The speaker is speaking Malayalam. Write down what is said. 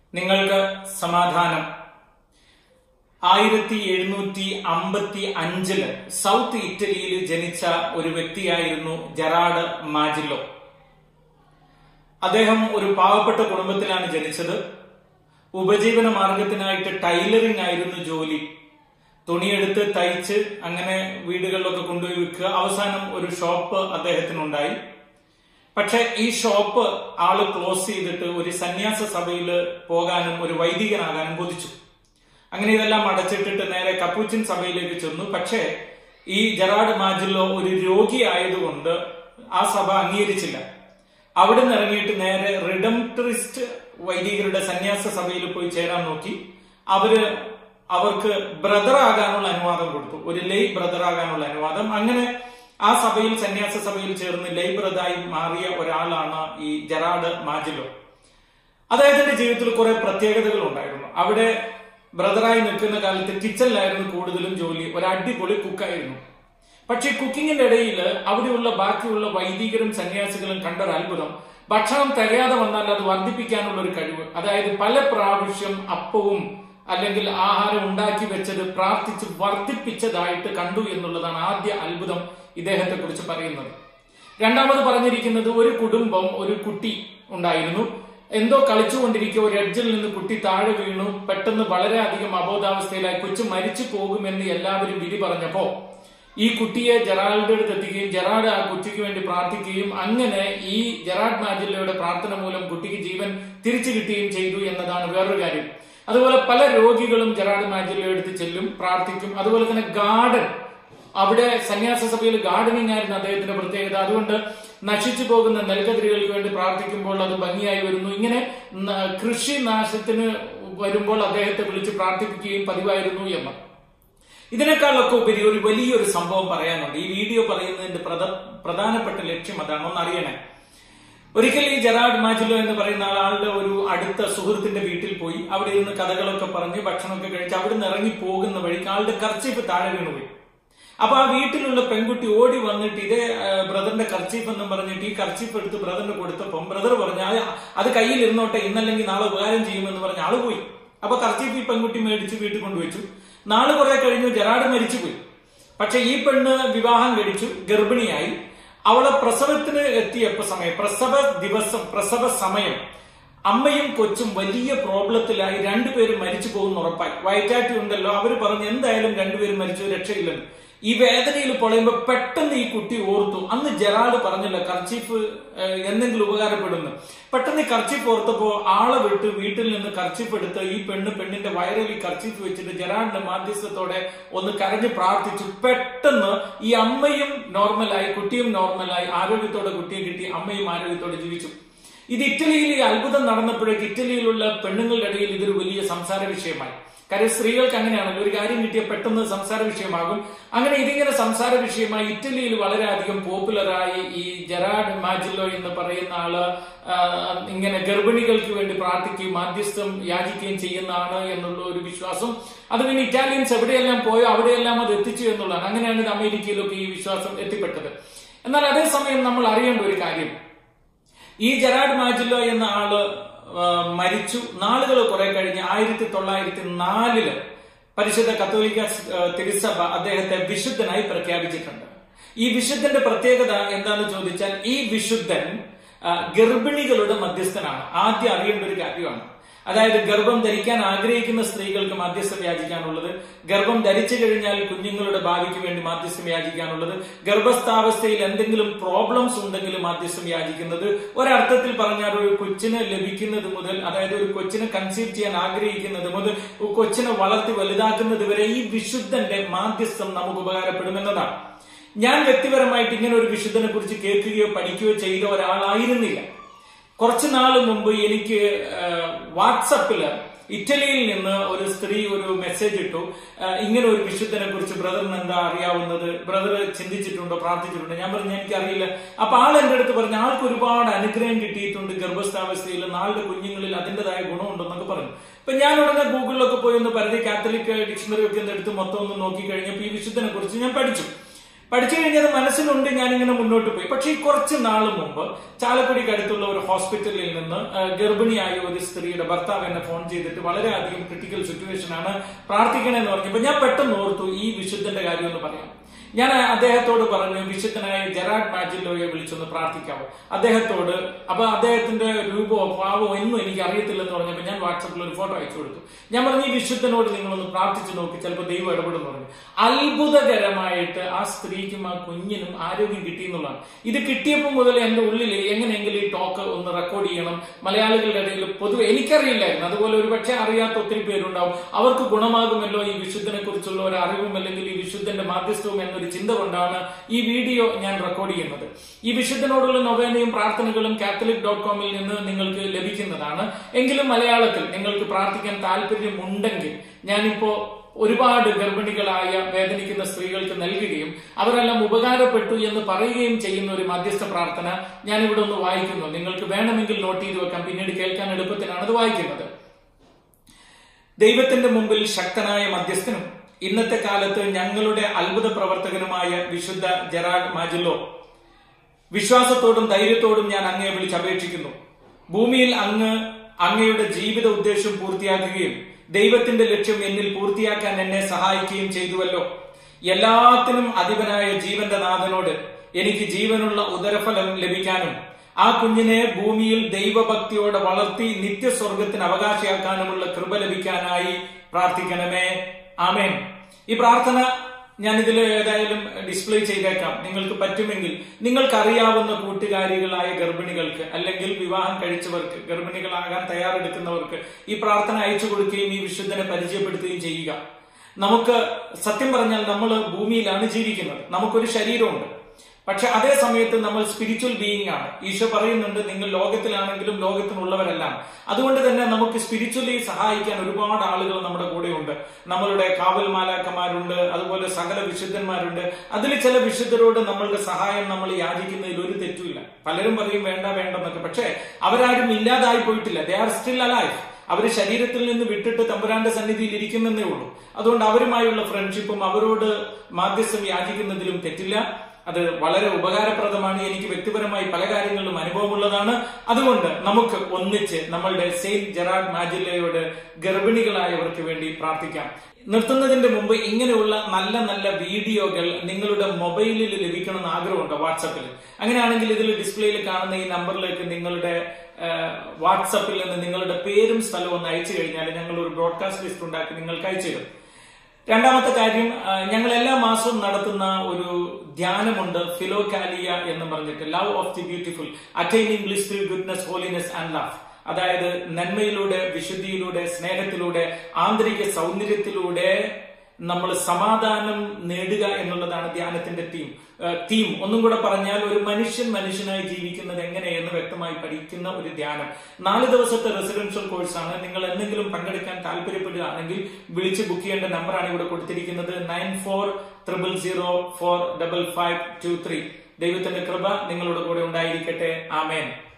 നിങ്ങൾക്ക് സമാധാനം ആയിരത്തി എഴുന്നൂറ്റി അമ്പത്തി അഞ്ചില് സൗത്ത് ഇറ്റലിയിൽ ജനിച്ച ഒരു വ്യക്തിയായിരുന്നു ജെറാഡ് മാജില്ലോ അദ്ദേഹം ഒരു പാവപ്പെട്ട കുടുംബത്തിലാണ് ജനിച്ചത് ഉപജീവന മാർഗത്തിനായിട്ട് ടൈലറിംഗ് ആയിരുന്നു ജോലി തുണിയെടുത്ത് തയ്ച്ച് അങ്ങനെ വീടുകളിലൊക്കെ കൊണ്ടുപോയി വിൽക്കുക അവസാനം ഒരു ഷോപ്പ് അദ്ദേഹത്തിനുണ്ടായി പക്ഷെ ഈ ഷോപ്പ് ആള് ക്ലോസ് ചെയ്തിട്ട് ഒരു സന്യാസ സഭയിൽ പോകാനും ഒരു വൈദികനാകാനും കൊതിച്ചു അങ്ങനെ ഇതെല്ലാം അടച്ചിട്ടിട്ട് നേരെ കപ്പൂച്ചിൻ സഭയിലേക്ക് ചെന്നു പക്ഷേ ഈ ജെറാഡ് മാജില്ലോ ഒരു രോഗി ആയതുകൊണ്ട് ആ സഭ അംഗീകരിച്ചില്ല അവിടെ നിന്ന് ഇറങ്ങിയിട്ട് നേരെ റിഡംട്രിസ്റ്റ് വൈദികരുടെ സന്യാസ സഭയിൽ പോയി ചേരാൻ നോക്കി അവര് അവർക്ക് ബ്രദർ ആകാനുള്ള അനുവാദം കൊടുത്തു ഒരു ലൈ ബ്രദർ ആകാനുള്ള അനുവാദം അങ്ങനെ ആ സഭയിൽ സന്യാസ സഭയിൽ ചേർന്ന് ലൈ ബ്രദറായി മാറിയ ഒരാളാണ് ഈ ജെറാഡ് മാജിലോ അദ്ദേഹത്തിന്റെ ജീവിതത്തിൽ കുറെ പ്രത്യേകതകൾ ഉണ്ടായിരുന്നു അവിടെ ബ്രദറായി നിൽക്കുന്ന കാലത്ത് കിച്ചണിലായിരുന്നു കൂടുതലും ജോലി ഒരു അടിപൊളി കുക്കായിരുന്നു പക്ഷേ കുക്കിങ്ങിന്റെ ഇടയിൽ അവിടെയുള്ള ബാക്കിയുള്ള വൈദികരും സന്യാസികളും കണ്ട ഒരു അത്ഭുതം ഭക്ഷണം തികയാതെ വന്നാൽ അത് വർദ്ധിപ്പിക്കാനുള്ള ഒരു കഴിവ് അതായത് പല പ്രാവശ്യം അപ്പവും അല്ലെങ്കിൽ ആഹാരം ഉണ്ടാക്കി വെച്ചത് പ്രാർത്ഥിച്ച് വർദ്ധിപ്പിച്ചതായിട്ട് കണ്ടു എന്നുള്ളതാണ് ആദ്യ അത്ഭുതം ഇദ്ദേഹത്തെ കുറിച്ച് പറയുന്നത് രണ്ടാമത് പറഞ്ഞിരിക്കുന്നത് ഒരു കുടുംബം ഒരു കുട്ടി ഉണ്ടായിരുന്നു എന്തോ കളിച്ചുകൊണ്ടിരിക്കുക ഒരു എഡ്ജിൽ നിന്ന് കുട്ടി താഴെ വീണു പെട്ടെന്ന് വളരെയധികം അബോധാവസ്ഥയിലായി കൊച്ചു മരിച്ചു പോകുമെന്ന് എല്ലാവരും വിധി പറഞ്ഞപ്പോ ഈ കുട്ടിയെ ജെറാൾഡ് അടുത്ത് എത്തിക്കുകയും ജെറാഡ് ആ കുട്ടിക്ക് വേണ്ടി പ്രാർത്ഥിക്കുകയും അങ്ങനെ ഈ ജെറാഡ് മാജില്ലയുടെ പ്രാർത്ഥന മൂലം കുട്ടിക്ക് ജീവൻ തിരിച്ചു കിട്ടുകയും ചെയ്തു എന്നതാണ് വേറൊരു കാര്യം അതുപോലെ പല രോഗികളും ജെറാഡ് മാജില്ലയുടെ അടുത്ത് ചെല്ലും പ്രാർത്ഥിക്കും അതുപോലെ തന്നെ ഗാർഡൻ അവിടെ സന്യാസ സഭയിൽ ഗാർഡനിങ് ആയിരുന്നു അദ്ദേഹത്തിന്റെ പ്രത്യേകത അതുകൊണ്ട് നശിച്ചു പോകുന്ന നെൽക്കതിരികൾക്ക് വേണ്ടി പ്രാർത്ഥിക്കുമ്പോൾ അത് ഭംഗിയായി വരുന്നു ഇങ്ങനെ ന- കൃഷി നാശത്തിന് വരുമ്പോൾ അദ്ദേഹത്തെ വിളിച്ച് പ്രാർത്ഥിപ്പിക്കുകയും പതിവായിരുന്നു എന്ന് ഇതിനേക്കാളൊക്കെ ഉപരി ഒരു വലിയൊരു സംഭവം പറയാനുണ്ട് ഈ വീഡിയോ പറയുന്നതിന്റെ പ്രധ- പ്രധാനപ്പെട്ട ലക്ഷ്യം അതാണ് ഒന്ന് അറിയണേ ഒരിക്കൽ ഈ ജെറാഡ് മാജിലോ എന്ന് പറയുന്ന ആളുടെ ഒരു അടുത്ത സുഹൃത്തിന്റെ വീട്ടിൽ പോയി അവിടെ ഇരുന്ന് കഥകളൊക്കെ പറഞ്ഞ് ഭക്ഷണമൊക്കെ കഴിച്ച് അവിടെ നിന്ന് ഇറങ്ങി പോകുന്ന വഴിക്ക് ആളുടെ കർച്ചീഫ് താഴെ വീണുപോയി അപ്പൊ ആ വീട്ടിലുള്ള പെൺകുട്ടി ഓടി വന്നിട്ട് ഇതേ ബ്രദറിന്റെ കർച്ചീഫ് എന്നും പറഞ്ഞിട്ട് ഈ കർച്ചീഫ് എടുത്ത് ബ്രദറിന് കൊടുത്തപ്പം ബ്രദർ പറഞ്ഞു അത് അത് കയ്യിൽ ഇരുന്നോട്ടെ ഇന്നല്ലെങ്കിൽ നാളെ ഉപകാരം ചെയ്യുമെന്ന് പറഞ്ഞ ആള് പോയി അപ്പൊ കർച്ചീഫ് ഈ പെൺകുട്ടി മേടിച്ച് വീട്ടിൽ കൊണ്ടുവച്ചു നാള് കുറെ കഴിഞ്ഞു ജെറാഡ് മരിച്ചുപോയി പക്ഷെ ഈ പെണ്ണ് വിവാഹം കഴിച്ചു ഗർഭിണിയായി അവളെ പ്രസവത്തിന് എത്തിയപ്പോ സമയം പ്രസവ ദിവസം പ്രസവ സമയം അമ്മയും കൊച്ചും വലിയ പ്രോബ്ലത്തിലായി രണ്ടുപേരും മരിച്ചു പോകുന്ന ഉറപ്പായി വയറ്റാറ്റി ഉണ്ടല്ലോ അവര് പറഞ്ഞു എന്തായാലും രണ്ടുപേരും മരിച്ചു രക്ഷയില്ലെന്ന് ഈ വേദനയിൽ പൊളയുമ്പോ പെട്ടെന്ന് ഈ കുട്ടി ഓർത്തു അന്ന് ജെറാഡ് പറഞ്ഞില്ല കർച്ചീഫ് ഏഹ്, എന്തെങ്കിലും ഉപകാരപ്പെടുന്നു പെട്ടെന്ന് ഈ കർച്ചീഫ് ഓർത്തപ്പോ ആളെ വിട്ട് വീട്ടിൽ നിന്ന് കർച്ചീഫ് എടുത്ത് ഈ പെണ്ണ് പെണ്ണിന്റെ വയറിൽ ഈ കർച്ചീഫ് വെച്ചിട്ട് ജെറാഡിന്റെ മാധ്യസ്ഥത്തോടെ ഒന്ന് കരഞ്ഞ് പ്രാർത്ഥിച്ചു പെട്ടെന്ന് ഈ അമ്മയും നോർമലായി കുട്ടിയും നോർമലായി ആരോഗ്യത്തോടെ കുട്ടിയെ കിട്ടി അമ്മയും ആരോഗ്യത്തോടെ ജീവിച്ചു ഇത് ഇറ്റലിയിൽ ഈ അത്ഭുതം നടന്നപ്പോഴേക്ക് ഇറ്റലിയിലുള്ള പെണ്ണുങ്ങളുടെ ഇടയിൽ ഇതൊരു വലിയ സംസാര വിഷയമായി കാര്യം സ്ത്രീകൾക്ക് അങ്ങനെയാണല്ലോ ഒരു കാര്യം കിട്ടിയ പെട്ടെന്ന് സംസാര വിഷയമാകും അങ്ങനെ ഇതിങ്ങനെ സംസാര വിഷയമായി ഇറ്റലിയിൽ വളരെയധികം പോപ്പുലറായി ഈ ജെറാഡ് മാജില്ലോ എന്ന് പറയുന്ന ആള് ആ, ഇങ്ങനെ ഗർഭിണികൾക്ക് വേണ്ടി പ്രാർത്ഥിക്കുകയും മാധ്യസ്ഥം യാചിക്കുകയും ചെയ്യുന്നതാണ് എന്നുള്ള ഒരു വിശ്വാസം അത് പിന്നെ ഇറ്റാലിയൻസ് എവിടെയെല്ലാം പോയോ അവിടെയെല്ലാം അത് എത്തിച്ചു എന്നുള്ളതാണ് അങ്ങനെയാണ് ഇത് അമേരിക്കയിലൊക്കെ ഈ വിശ്വാസം എത്തിപ്പെട്ടത് എന്നാൽ അതേസമയം നമ്മൾ അറിയേണ്ട ഒരു കാര്യം ഈ ജെറാഡ് മാജില്ലോ എന്ന ആള് ആ, മരിച്ചു നാളുകൾ കുറെ കഴിഞ്ഞ് ആയിരത്തി തൊള്ളായിരത്തി നാലില് പരിശുദ്ധ കത്തോലിക്ക ആ, തിരുസഭ അദ്ദേഹത്തെ വിശുദ്ധനായി പ്രഖ്യാപിച്ചിട്ടുണ്ട് ഈ വിശുദ്ധന്റെ പ്രത്യേകത എന്താന്ന് ചോദിച്ചാൽ ഈ വിശുദ്ധൻ ആ, ഗർഭിണികളുടെ മധ്യസ്ഥനാണ് ആദ്യം അറിയേണ്ട ഒരു കാര്യമാണ് അതായത് ഗർഭം ധരിക്കാൻ ആഗ്രഹിക്കുന്ന സ്ത്രീകൾക്ക് മാധ്യസ്ഥം യാചിക്കാനുള്ളത് ഗർഭം ധരിച്ചു കഴിഞ്ഞാൽ കുഞ്ഞുങ്ങളുടെ ഭാവിക്ക് വേണ്ടി മാധ്യസ്ഥം യാചിക്കാനുള്ളത് ഗർഭസ്ഥാവസ്ഥയിൽ എന്തെങ്കിലും പ്രോബ്ലംസ് ഉണ്ടെങ്കിൽ മാധ്യസ്ഥം യാചിക്കുന്നത് ഒരർത്ഥത്തിൽ പറഞ്ഞാൽ ഒരു കൊച്ചിനെ ലഭിക്കുന്നത് മുതൽ അതായത് ഒരു കൊച്ചിനെ കൺസീവ് ചെയ്യാൻ ആഗ്രഹിക്കുന്നത് മുതൽ ഒരു കൊച്ചിനെ വളർത്തി വലുതാക്കുന്നത് വരെ ഈ വിശുദ്ധന്റെ മാധ്യസ്ഥം നമുക്ക് ഉപകാരപ്പെടുമെന്നതാണ് ഞാൻ വ്യക്തിപരമായിട്ട് ഇങ്ങനെ ഒരു വിശുദ്ധനെ കുറിച്ച് കേൾക്കുകയോ പഠിക്കുകയോ ചെയ്ത ഒരാളായിരുന്നില്ല കുറച്ചു നാൾ മുമ്പ് എനിക്ക് വാട്സപ്പില് ഇറ്റലിയിൽ നിന്ന് ഒരു സ്ത്രീ ഒരു മെസ്സേജ് ഇട്ടു ആ, ഇങ്ങനെ ഒരു വിശുദ്ധനെ കുറിച്ച് ബ്രദറിന് എന്താ അറിയാവുന്നത് ബ്രദർ ചിന്തിച്ചിട്ടുണ്ടോ പ്രാർത്ഥിച്ചിട്ടുണ്ടോ ഞാൻ പറഞ്ഞു എനിക്ക് അറിയില്ല അപ്പൊ ആൾ എന്റെ അടുത്ത് പറഞ്ഞു ആൾക്ക് ഒരുപാട് അനുഗ്രഹം കിട്ടിയിട്ടുണ്ട് ഗർഭസ്ഥാവസ്ഥയിൽ നാളുടെ കുഞ്ഞുങ്ങളിൽ അതിന്റേതായ ഗുണമുണ്ടെന്നൊക്കെ പറഞ്ഞു അപ്പൊ ഞാൻ ഉടനെ ഗൂഗിളിലൊക്കെ പോയി ഒന്ന് പരിധി കാത്തലിക് ഡിക്ഷണറി ഒക്കെ ഒന്ന് എടുത്ത് മൊത്തം ഒന്ന് നോക്കി കഴിഞ്ഞപ്പോൾ ഈ വിശുദ്ധനെ കുറിച്ച് ഞാൻ പഠിച്ചു പഠിച്ചു കഴിഞ്ഞത് മനസ്സിലുണ്ട് ഞാനിങ്ങനെ മുന്നോട്ട് പോയി പക്ഷേ ഈ കുറച്ച് നാൾ മുമ്പ് ചാലക്കുടിക്ക് അടുത്തുള്ള ഒരു ഹോസ്പിറ്റലിൽ നിന്ന് ആ, ഗർഭിണിയായ ഒരു സ്ത്രീയുടെ ഭർത്താവ് എന്നെ ഫോൺ ചെയ്തിട്ട് വളരെയധികം ക്രിട്ടിക്കൽ സിറ്റുവേഷൻ ആണ് പ്രാർത്ഥിക്കണമെന്ന് പറഞ്ഞപ്പോൾ ഞാൻ പെട്ടെന്ന് ഓർത്തു ഈ വിശുദ്ധന്റെ കാര്യം ഒന്ന് പറയാം ഞാൻ അദ്ദേഹത്തോട് പറഞ്ഞു വിശുദ്ധനായ ജെറാഡ് മാജിലോയെ വിളിച്ചൊന്ന് പ്രാർത്ഥിക്കാവോ അദ്ദേഹത്തോട് അപ്പൊ അദ്ദേഹത്തിന്റെ രൂപമോ ഭാവമോ ഒന്നും എനിക്ക് അറിയത്തില്ലെന്ന് പറഞ്ഞപ്പോൾ ഞാൻ വാട്സപ്പിൽ ഒരു ഫോട്ടോ അയച്ചു കൊടുത്തു ഞാൻ പറഞ്ഞു ഈ വിശുദ്ധനോട് നിങ്ങളൊന്ന് പ്രാർത്ഥിച്ചു നോക്കി ചിലപ്പോൾ ദൈവം ഇടപെടുന്നു പറഞ്ഞു അത്ഭുതകരമായിട്ട് ആ സ്ത്രീക്കും ആ കുഞ്ഞിനും ആരോഗ്യം കിട്ടി എന്നുള്ളതാണ് ഇത് കിട്ടിയപ്പോൾ മുതൽ എന്റെ ഉള്ളിൽ എങ്ങനെയെങ്കിലും ഈ ടോക്ക് ഒന്ന് റെക്കോർഡ് ചെയ്യണം മലയാളികളുടെ ഇടയിൽ പൊതുവെ എനിക്കറിയില്ലായിരുന്നു അതുപോലെ ഒരു പക്ഷേ അറിയാത്ത ഒത്തിരി പേരുണ്ടാവും അവർക്ക് ഗുണമാകുമല്ലോ ഈ വിശുദ്ധനെ കുറിച്ചുള്ള ഒരു അറിവും അല്ലെങ്കിൽ ഈ വിശുദ്ധന്റെ മാധ്യസ്ഥവും എന്നൊരു ചിന്ത കൊണ്ടാണ് ഈ വീഡിയോ ഞാൻ റെക്കോർഡ് ചെയ്യുന്നത് ഈ വിശുദ്ധനോടുള്ള നൊവേനയും പ്രാർത്ഥനകളും കാത്തലിക് ഡോട്ട് കോമിൽ നിന്ന് നിങ്ങൾക്ക് ലഭിക്കുന്നതാണ് എങ്കിലും മലയാളത്തിൽ നിങ്ങൾക്ക് പ്രാർത്ഥിക്കാൻ താല്പര്യമുണ്ടെങ്കിൽ ഞാനിപ്പോ ഒരുപാട് ഗർഭിണികളായ വേദനിക്കുന്ന സ്ത്രീകൾക്ക് നൽകുകയും അവരെല്ലാം ഉപകാരപ്പെട്ടു എന്ന് പറയുകയും ചെയ്യുന്ന ഒരു മധ്യസ്ഥ പ്രാർത്ഥന ഞാനിവിടെ ഒന്ന് വായിക്കുന്നു നിങ്ങൾക്ക് വേണമെങ്കിൽ നോട്ട് ചെയ്ത് വെക്കാം പിന്നീട് കേൾക്കാൻ എളുപ്പത്തിനാണ് അത് വായിക്കുന്നത് ദൈവത്തിന്റെ മുമ്പിൽ ശക്തനായ മധ്യസ്ഥനും ഇന്നത്തെ കാലത്ത് ഞങ്ങളുടെ അത്ഭുത പ്രവർത്തകനുമായ വിശുദ്ധ ജെറാഡ് മാജില്ലോ വിശ്വാസത്തോടും ധൈര്യത്തോടും ഞാൻ അങ്ങയെ വിളിച്ചപേക്ഷിക്കുന്നു ഭൂമിയിൽ അങ്ങ് അങ്ങയുടെ ജീവിത ഉദ്ദേശം പൂർത്തിയാക്കുകയും ദൈവത്തിന്റെ ലക്ഷ്യം എന്നിൽ പൂർത്തിയാക്കാൻ എന്നെ സഹായിക്കുകയും ചെയ്തുവല്ലോ എല്ലാത്തിനും അധിപനായ ജീവന്റെ നാഥനോട് എനിക്ക് ജീവനുള്ള ഉദരഫലം ലഭിക്കാനും ആ കുഞ്ഞിനെ ഭൂമിയിൽ ദൈവഭക്തിയോടെ വളർത്തി നിത്യസ്വർഗത്തിന് അവകാശിയാക്കാനുമുള്ള കൃപ ലഭിക്കാനായി പ്രാർത്ഥിക്കണമേ ആമേൻ ഈ പ്രാർത്ഥന ഞാൻ ഇതിൽ ഏതായാലും ഡിസ്പ്ലേ ചെയ്തേക്കാം നിങ്ങൾക്ക് പറ്റുമെങ്കിൽ നിങ്ങൾക്ക് അറിയാവുന്ന കൂട്ടുകാരികളായ ഗർഭിണികൾക്ക് അല്ലെങ്കിൽ വിവാഹം കഴിച്ചവർക്ക് ഗർഭിണികളാകാൻ തയ്യാറെടുക്കുന്നവർക്ക് ഈ പ്രാർത്ഥന അയച്ചു കൊടുക്കുകയും ഈ വിശുദ്ധനെ പരിചയപ്പെടുത്തുകയും ചെയ്യുക നമുക്ക് സത്യം പറഞ്ഞാൽ നമ്മൾ ഭൂമിയിലാണ് ജീവിക്കുന്നത് നമുക്കൊരു ശരീരമുണ്ട് പക്ഷെ അതേ സമയത്ത് നമ്മൾ സ്പിരിച്വൽ ബീയിങ് ആണ് ഈശോ പറയുന്നുണ്ട് നിങ്ങൾ ലോകത്തിലാണെങ്കിലും ലോകത്തിനുള്ളവരെല്ലാം അതുകൊണ്ട് തന്നെ നമുക്ക് സ്പിരിച്വലി സഹായിക്കാൻ ഒരുപാട് ആളുകൾ നമ്മുടെ കൂടെയുണ്ട് നമ്മളുടെ കാവൽ മാലാക്കന്മാരുണ്ട് അതുപോലെ സകല വിശുദ്ധന്മാരുണ്ട് അതിൽ ചില വിശുദ്ധരോട് നമ്മളുടെ സഹായം നമ്മൾ യാചിക്കുന്നതിൽ ഒരു തെറ്റുമില്ല പലരും പറയും വേണ്ട വേണ്ടെന്നൊക്കെ പക്ഷേ അവരാരും ഇല്ലാതായി പോയിട്ടില്ല ദേ ആർ സ്റ്റിൽ അലൈഫ് അവർ ശരീരത്തിൽ നിന്ന് വിട്ടിട്ട് തമ്പുരാന്റെ സന്നിധിയിൽ ഇരിക്കുന്നതേ ഉള്ളൂ അതുകൊണ്ട് അവരുമായുള്ള ഫ്രണ്ട്ഷിപ്പും അവരോട് മാധ്യസ്ഥം യാചിക്കുന്നതിലും തെറ്റില്ല അത് വളരെ ഉപകാരപ്രദമാണ് എനിക്ക് വ്യക്തിപരമായി പല കാര്യങ്ങളിലും അനുഭവമുള്ളതാണ് അതുകൊണ്ട് നമുക്ക് ഒന്നിച്ച് നമ്മളുടെ സെയിന്റ് ജെറാഡ് മാജില്ലയോട് ഗർഭിണികളായവർക്ക് വേണ്ടി പ്രാർത്ഥിക്കാം നിർത്തുന്നതിന്റെ മുമ്പ് ഇങ്ങനെയുള്ള നല്ല നല്ല വീഡിയോകൾ നിങ്ങളുടെ മൊബൈലിൽ ലഭിക്കണമെന്ന് ആഗ്രഹമുണ്ടോ വാട്സപ്പിൽ അങ്ങനെയാണെങ്കിൽ ഇതിൽ ഡിസ്പ്ലേയിൽ കാണുന്ന ഈ നമ്പറിലേക്ക് നിങ്ങളുടെ വാട്സപ്പിൽ നിന്ന് നിങ്ങളുടെ പേരും സ്ഥലവും ഒന്ന് അയച്ചു കഴിഞ്ഞാൽ ഞങ്ങൾ ഒരു ബ്രോഡ്കാസ്റ്റ് ലിസ്റ്റ് ഉണ്ടാക്കി നിങ്ങൾക്ക് അയച്ചു തരും രണ്ടാമത്തെ കാര്യം ആ, ഞങ്ങൾ എല്ലാ മാസവും നടത്തുന്ന ഒരു ധ്യാനമുണ്ട് ഫിലോകാലിയ എന്ന് പറഞ്ഞിട്ട് love of the beautiful attaining blissful goodness holiness and love അതായത് നന്മയിലൂടെ വിശുദ്ധിയിലൂടെ സ്നേഹത്തിലൂടെ ആന്തരിക സൗന്ദര്യത്തിലൂടെ നമ്മൾ സമാധാനം നേടുക എന്നുള്ളതാണ് ധ്യാനത്തിന്റെ തീം തീം ഒന്നും കൂടെ പറഞ്ഞാൽ ഒരു മനുഷ്യൻ മനുഷ്യനായി ജീവിക്കുന്നത് എങ്ങനെയെന്ന് വ്യക്തമായി പഠിക്കുന്ന ഒരു ധ്യാനം നാല് ദിവസത്തെ റെസിഡൻഷ്യൽ കോഴ്സാണ് നിങ്ങൾ എന്തെങ്കിലും പങ്കെടുക്കാൻ താല്പര്യപ്പെടുകയാണെങ്കിൽ വിളിച്ച് ബുക്ക് ചെയ്യേണ്ട നമ്പറാണ് ഇവിടെ കൊടുത്തിരിക്കുന്നത് nine four triple zero four double five two three ദൈവത്തിന്റെ കൃപ നിങ്ങളുടെ കൂടെ ഉണ്ടായിരിക്കട്ടെ ആമേൻ